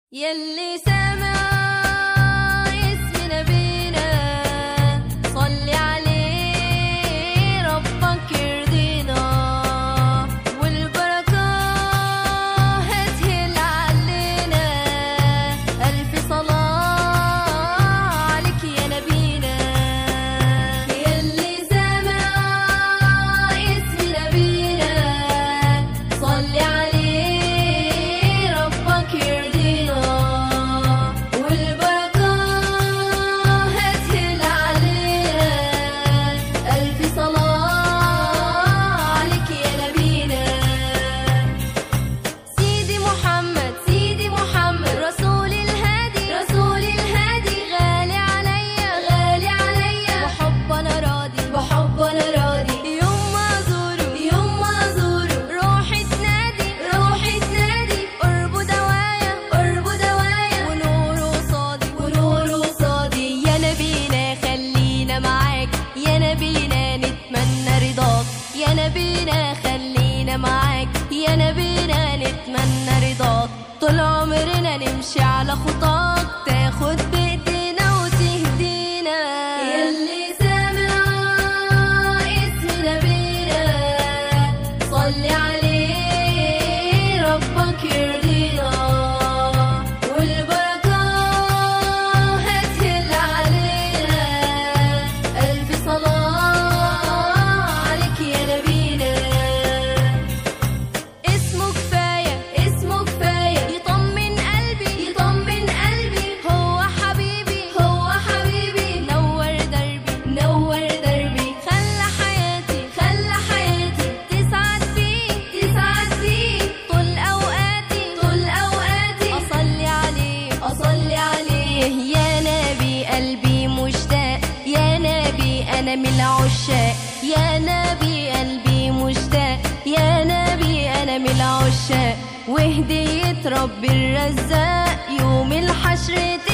يلي سامع اسم نبينا صلي عليه ربك يرضينا والبركة هتهل علينا ألف صلاة عليك يا نبينا يلي سامع اسم نبينا صلي عليه ربك يرضينا والبركة هتهل علينا ألف صلاة عليك يا نبينا سيدي محمد سيدي محمد رسول الهادي رسول الهادي غالي عليا غالي عليا بحب انا راضي بحب انا راضي يوم ما ازوره يوم ما ازوره روحي تنادي روحي تنادي قربه دوايا قربه دوايا ونوره قصادي ونوره قصادي يا نبينا خلينا معاك يا نبينا نتمنى رضاك يا نبينا خلينا معاك يا نبينا نتمنى رضاك طول عمرنا نمشي على خطاك تاخد بايدينا وتهدينا يلي سامع اسم نبينا صلي عليه ربك يرضينا والبركة هتهل علينا ألف صلاة عليك يا نبينا اسمه كفاية اسمه كفاية يطمن قلبي يطمن قلبي هو حبيبي هو حبيبي نور دربي نور دربي خلى حياتي خلى حياتي تسعد فيه تسعد فيه طول أوقاتي طول أوقاتي أصلي عليه أصلي عليه يا نبي قلبي مشتاق يا نبي أنا من العشاق يا نبي قلبي مشتاق يا نبي أنا من العشاق وهدية رب الرزاق يوم الحشر